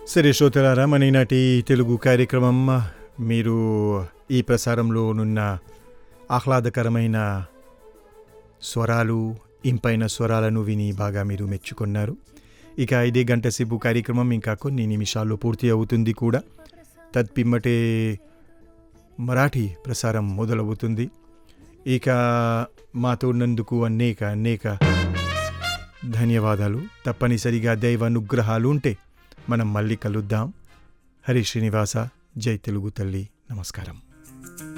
సరే శ్రోతలారా మన ఈనాటి తెలుగు కార్యక్రమం మీరు ఈ ప్రసారంలో నున్న ఆహ్లాదకరమైన స్వరాలు ఇంపైన స్వరాలను విని బాగా మీరు మెచ్చుకున్నారు ఇక ఇదే గంట సేపు కార్యక్రమం ఇంకా కొన్ని నిమిషాల్లో పూర్తి అవుతుంది కూడా తత్పిమ్మటే మరాఠీ ప్రసారం మొదలవుతుంది ఇక మాతో ఉన్నందుకు అనేక అనేక ధన్యవాదాలు తప్పనిసరిగా దైవ అనుగ్రహాలు ఉంటే మనం మళ్ళీ కలుద్దాం హరి శ్రీనివాస జై తెలుగు తల్లి నమస్కారం